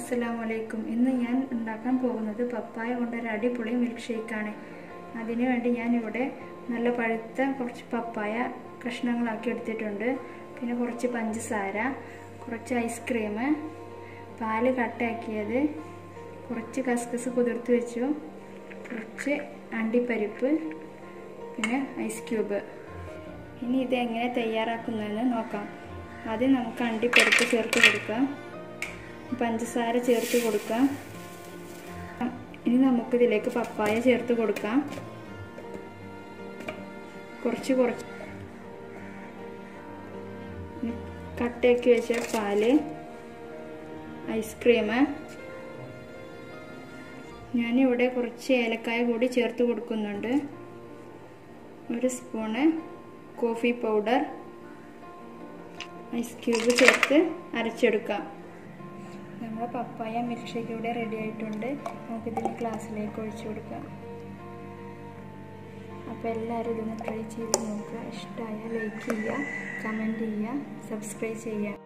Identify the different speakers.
Speaker 1: അസ്സലാമു അലൈക്കും ഇന്ന് ഞാൻ ഉണ്ടാക്കാൻ പോകുന്നത് പപ്പായ കൊണ്ടൊരു അടിപൊളി മിൽക്ക് ഷേക്കാണ് അതിനു വേണ്ടി ഞാനിവിടെ നല്ല പഴുത്ത കുറച്ച് പപ്പായ കഷ്ണങ്ങളാക്കി എടുത്തിട്ടുണ്ട് പിന്നെ കുറച്ച് പഞ്ചസാര കുറച്ച് ഐസ്ക്രീം പാല് കട്ടയാക്കിയത് കുറച്ച് കസ്കസ് കുതിർത്ത് വെച്ചു കുറച്ച് അണ്ടിപ്പരിപ്പ് പിന്നെ ഐസ് ക്യൂബ് ഇനി ഇത് എങ്ങനെ തയ്യാറാക്കുന്നതെന്ന് നോക്കാം ആദ്യം നമുക്ക് അണ്ടിപ്പരിപ്പ് ചേർത്ത് കൊടുക്കാം പഞ്ചസാര ചേർത്ത് കൊടുക്കാം ഇനി നമുക്കിതിലേക്ക് പപ്പായ ചേർത്ത് കൊടുക്കാം കുറച്ച് കുറച്ച് കട്ടയാക്കി വെച്ച പാല് ഐസ്ക്രീം ഞാനിവിടെ കുറച്ച് ഏലക്കായ കൂടി ചേർത്ത് കൊടുക്കുന്നുണ്ട് ഒരു spoon coffee powder ice cube ചേർത്ത് അരച്ചെടുക്കാം നമ്മുടെ പപ്പായ മിൽക്ക് ഷേക്ക് ഇവിടെ റെഡി ആയിട്ടുണ്ട് നമുക്കിതിന് ഗ്ലാസ്സിലേക്ക് ഒഴിച്ചു കൊടുക്കാം അപ്പോൾ എല്ലാവരും ഇതൊന്ന് ട്രൈ ചെയ്ത് നോക്കുക ഇഷ്ടമായ ലൈക്ക് ചെയ്യുക കമൻറ്റ് ചെയ്യുക സബ്സ്ക്രൈബ് ചെയ്യുക